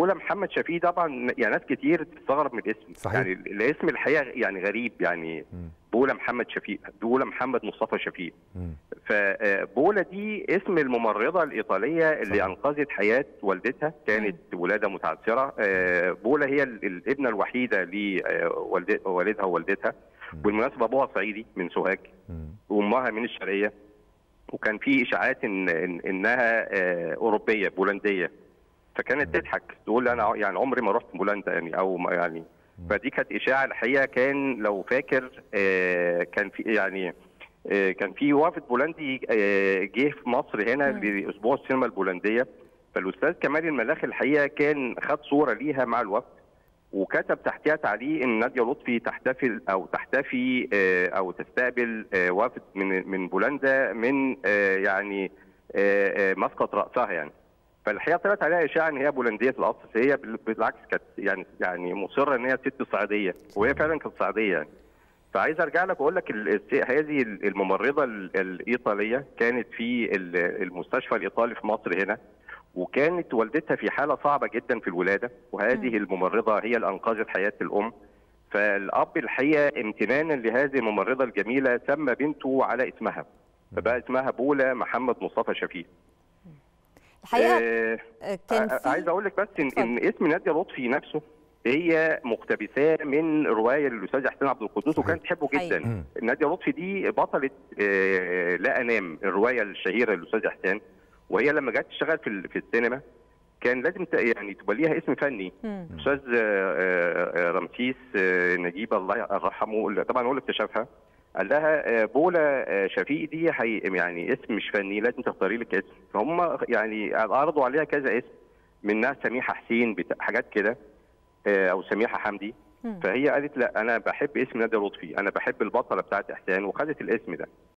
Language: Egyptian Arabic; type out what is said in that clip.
بولا محمد شفيق طبعا يعني ناس كتير تستغرب من الاسم صحيح. يعني الاسم الحقيقه يعني غريب يعني مم. بولا محمد شفيق بولا محمد مصطفى شفيق مم. فبولا دي اسم الممرضه الايطاليه اللي صحيح. انقذت حياه والدتها كانت ولاده متعثره آه، بولا هي ال- الابنه الوحيده لوالدها ووالدتها بالمناسبه ابوها صعيدي من سوهاج مم. وامها من الشرقيه وكان في اشاعات ان إن انها آه، اوروبيه بولنديه فكانت تضحك تقول انا يعني عمري ما رحت بولندا يعني او ما يعني فدي كانت اشاعه الحقيقه كان لو فاكر آه، كان في يعني آه، كان في وافد بولندي آه، جه في مصر هنا لاسبوع السينما البولنديه فالاستاذ كمال الملاخي الحقيقه كان خد صوره ليها مع الوفد وكتب تحتها تعليق ان ناديه لطفي تحتفل او تحتفي آه، او تستقبل آه، وفد من من بولندا من آه، يعني آه، آه، مسقط راسها يعني فالحقيقه طلعت عليها اشاعه ان هي بولنديه الاصل هي بال- بالعكس كانت يعني يعني مصره ان هي ست صعيديه وهي فعلا كانت صعيديه يعني فعايز ارجع لك واقول لك ال- الس- هذه الممرضه ال- الايطاليه كانت في ال- المستشفى الايطالي في مصر هنا وكانت والدتها في حاله صعبه جدا في الولاده وهذه الممرضه هي اللي انقذت حياه الام فالاب الحقيقه امتنانا لهذه الممرضه الجميله سمى بنته على اسمها فبقى اسمها بولا محمد مصطفى شفيق الحقيقه آه، آه، كان ع- في عايز اقول لك بس ان, اتفضل. إن اسم ناديه لطفي نفسه هي مقتبساه من روايه للاستاذ حسين عبد القدوس وكانت تحبه حقيقي. جدا مم. ناديه لطفي دي بطله آه، لا انام الروايه الشهيره للاستاذ حسين وهي لما جت تشتغل في ال- في السينما كان لازم ت- يعني تبقى ليها اسم فني مم. استاذ آه، آه، رمسيس آه، نجيب الله يرحمه اللي طبعا هو اللي اكتشفها قال لها آه، بولا آه، شفيق دي حي يعني اسم مش فني لازم تختاري لك اسم فهم يعني عرضوا عليها كذا اسم منها سميحه حسين بتا- حاجات كده آه، او سميحه حمدي مم. فهي قالت لا انا بحب اسم ناديه لطفي انا بحب البطله بتاعت احسان وخدت الاسم ده